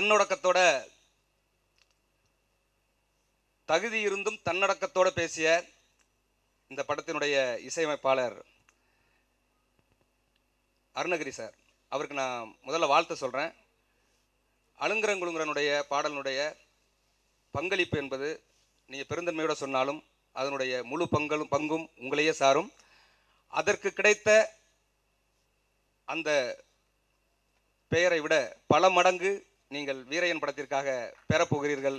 தன்னடக்கத்தோட தகுதி இருந்தும் தன்னடக்கத்தோட பேசிய இந்த படத்தினுடைய இசையமைப்பாளர் அருணகிரி சார் அவருக்கு நான் முதல்ல வாழ்த்து சொல்கிறேன் அலுங்கரங்குழுங்கரனுடைய பாடலினுடைய பங்களிப்பு என்பது நீங்கள் பெருந்தன்மையோட சொன்னாலும் அதனுடைய முழு பங்களும் பங்கும் உங்களையே சாரும் அதற்கு கிடைத்த அந்த பெயரை விட பல மடங்கு நீங்கள் வீரையன் படத்திற்காக பெறப்போகிறீர்கள்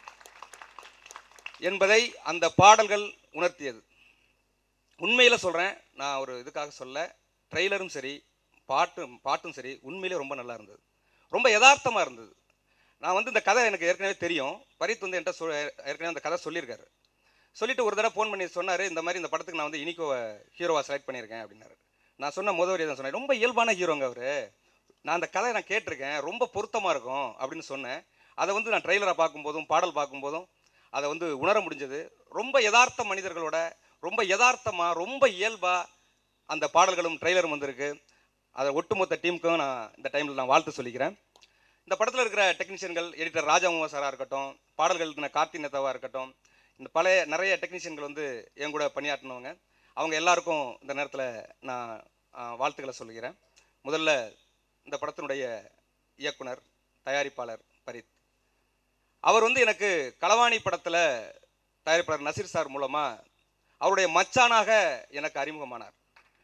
என்பதை அந்த பாடல்கள் உணர்த்தியது உண்மையில் சொல்கிறேன் நான் ஒரு இதுக்காக சொல்ல ட்ரெய்லரும் சரி பாட்டும் பாட்டும் சரி உண்மையிலே ரொம்ப நல்லா இருந்தது ரொம்ப யதார்த்தமாக இருந்தது நான் வந்து இந்த கதை எனக்கு ஏற்கனவே தெரியும் பரித் வந்து என்கிட்ட சொ ஏற்கனவே அந்த கதை சொல்லியிருக்காரு சொல்லிட்டு ஒரு தடவை ஃபோன் பண்ணி சொன்னார் இந்த மாதிரி இந்த படத்துக்கு நான் வந்து இனிக்கோவை ஹீரோவாக செலக்ட் பண்ணியிருக்கேன் அப்படின்னாரு நான் சொன்ன முத வரி தான் சொன்னேன் ரொம்ப இயல்பான ஹீரோங்க அவர் நான் அந்த கதையை நான் கேட்டிருக்கேன் ரொம்ப பொருத்தமாக இருக்கும் அப்படின்னு சொன்னேன் அதை வந்து நான் ட்ரெய்லரை பார்க்கும்போதும் பாடல் பார்க்கும்போதும் அதை வந்து உணர முடிஞ்சது ரொம்ப யதார்த்த மனிதர்களோட ரொம்ப யதார்த்தமாக ரொம்ப இயல்பாக அந்த பாடல்களும் ட்ரெய்லரும் வந்திருக்கு அதை ஒட்டுமொத்த டீமுக்கும் நான் இந்த டைமில் நான் வாழ்த்து சொல்லிக்கிறேன் இந்த படத்தில் இருக்கிற டெக்னீஷியன்கள் எடிட்டர் ராஜாமுவா சாராக இருக்கட்டும் பாடல்கள் எழுதின கார்த்தி நேதாவாக இருக்கட்டும் இந்த பழைய நிறைய டெக்னீஷியன்கள் வந்து என் கூட பணியாற்றினவங்க அவங்க எல்லாருக்கும் இந்த நேரத்தில் நான் ஆ, வாழ்த்துக்களை சொல்கிறேன் முதல்ல இந்த படத்தினுடைய இயக்குனர் தயாரிப்பாளர் பரித் அவர் வந்து எனக்கு களவாணி படத்தில் தயாரிப்பாளர் நசீர் சார் மூலமாக அவருடைய மச்சானாக எனக்கு அறிமுகமானார்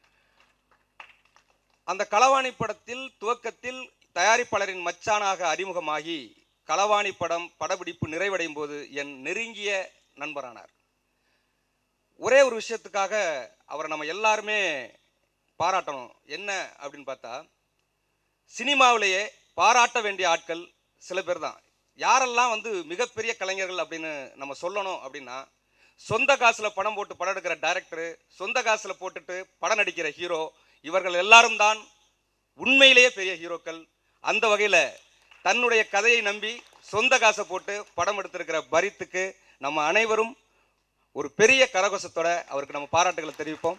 அந்த களவாணி படத்தில் துவக்கத்தில் தயாரிப்பாளரின் மச்சானாக அறிமுகமாகி களவாணி படம் படப்பிடிப்பு நிறைவடையும் போது என் நெருங்கிய நண்பரானார் ஒரே ஒரு விஷயத்துக்காக அவரை நம்ம எல்லாருமே பாராட்டணும் என்ன அப்படின்னு பார்த்தா சினிமாவிலேயே பாராட்ட வேண்டிய ஆட்கள் சில பேர் தான் யாரெல்லாம் வந்து மிகப்பெரிய கலைஞர்கள் அப்படின்னு நம்ம சொல்லணும் அப்படின்னா சொந்த காசில் பணம் போட்டு படம் எடுக்கிற டைரக்டரு சொந்த காசில் போட்டுட்டு படம் நடிக்கிற ஹீரோ இவர்கள் எல்லாரும் தான் உண்மையிலேயே பெரிய ஹீரோக்கள் அந்த வகையில் தன்னுடைய கதையை நம்பி சொந்த காசை போட்டு படம் எடுத்திருக்கிற பரித்துக்கு நம்ம அனைவரும் ஒரு பெரிய கரகோஷத்தோட அவருக்கு நம்ம பாராட்டுகளை தெரிவிப்போம்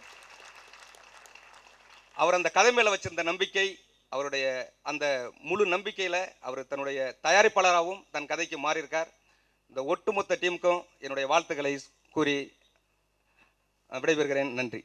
அவர் அந்த கதை மேல வச்சிருந்த நம்பிக்கை அவருடைய அந்த முழு நம்பிக்கையில அவர் தன்னுடைய தயாரிப்பாளராகவும் தன் கதைக்கு மாறியிருக்கார் இந்த ஒட்டுமொத்த டீமுக்கும் என்னுடைய வாழ்த்துக்களை கூறி அஹ், விடைபெறுகிறேன் நன்றி